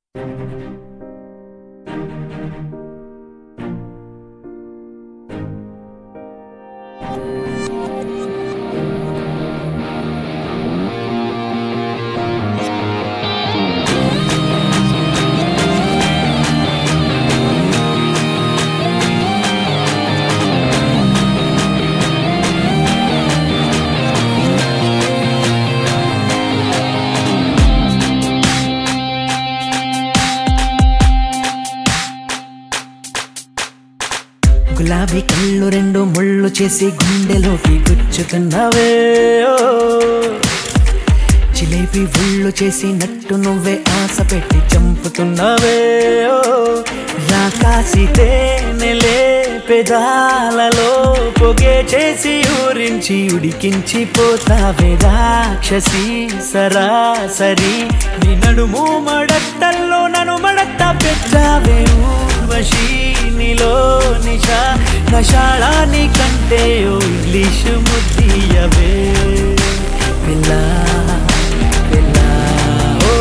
గులాబీ కళ్ళు రెండు ముళ్ళు చేసి గుండెలోకి గుచ్చుతున్నావే ఓ. జిలేబీ ఉళ్ళు చేసి నట్టు నువ్వే ఆశ పెట్టి చంపుతున్నావే ఓ. రాకాసి తేనెలే పెదాలలో పొగే చేసి ఊరించి ఉడికించి పోతావే రాక్షసి సరాసరి నీ నడుము మడట్టల్లో నన్ను మడట్ట పెట్టావే ఊర్వశి నీలో నిషా నషాళాని కంటే ఓ ఇంగ్లీషు ముద్దియవే పిల్ల పిల్ల ఓ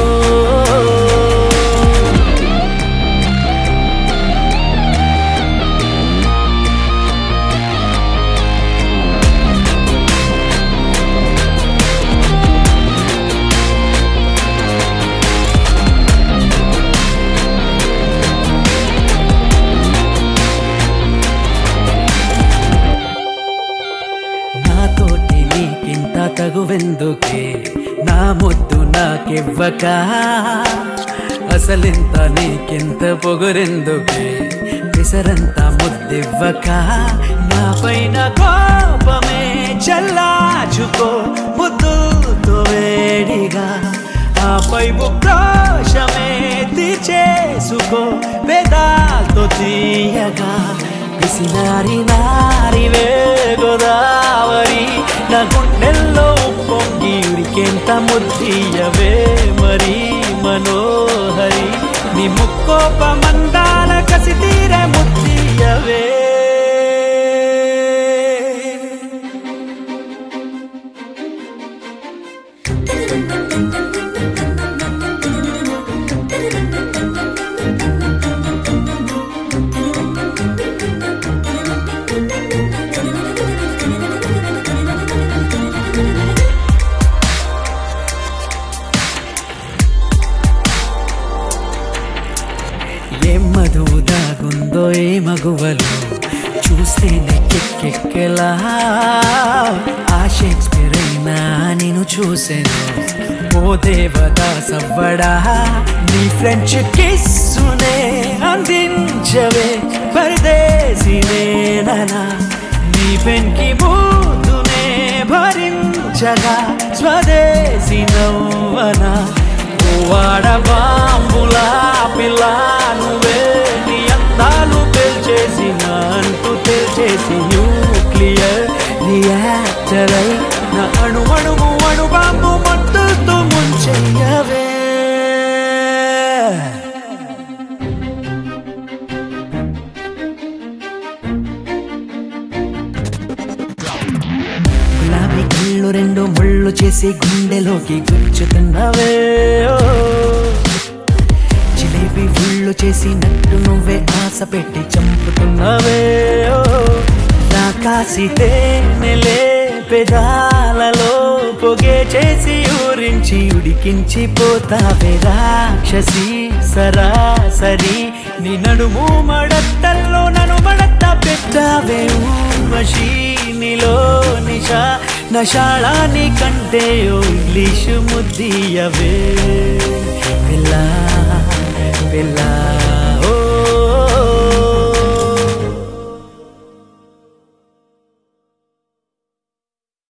నాతోటి నీకింత తగువెందుకే నా ముద్దు నాకివ్వక అసలింత నీకింత పొగరెందుకే పిసరంత ముద్దివ్వక నా పైన కోపమే చల్లాచుకో ముద్దుతో వేడిగా ఆపై ఉక్రోషమే తీర్చేసుకో వేదాలతో తీయగా పిసినారి నారివే గోదావరి నా గుండెల్లో పొంగి ఉరికెంత ముద్దియవే మరి మనోహరి నీ ముక్కోప మందాల కసి తీరే ముద్దియవే ఏం మధువు దాగుందో ఏ మగువలు చూస్తేనే కెక్కెక్కెలా ఆ షేక్స్పియర్ అయినా నేను చూసాను ఓ దేవదా సవ్వడా నీ ఫ్రెంచ్ కిస్సునే అందించవే పరదేశినేనా నీ పెన్కి బూతునే భరించగా స్వదేశీ నవ్వనా వాడ బాంబులా పిల్ల నువ్వే నీ అందాలు పెల్చేసి నా అంటూ తెల్చేసి న్యూక్లియర్ రియాక్టర్ అయి నా అణు అణువు అణు బాంబు మట్టుతో ముంచెయ్యవే గులాబీ కళ్ళు రెండు ముళ్ళు చేసి గుండెలోకి గుచ్చుతున్నావే ఓ. జిలేబీ ఉళ్ళు చేసి నట్టు నువ్వే ఆశ పెట్టి చంపుతున్నావే ఓ. రాకాసి తేనెలే పెదాలలో పొగే చేసి ఊరించి ఉడికించి పోతావే రాక్షసి సరాసరి నీ నడుము మడట్టల్లో నన్ను మడట్ట పెట్టావే ఊర్వశి నీలో నిషా నషాళాని కంటే ఓ ఇంగ్లీషు ముద్దియవే పిల్ల పిల్ల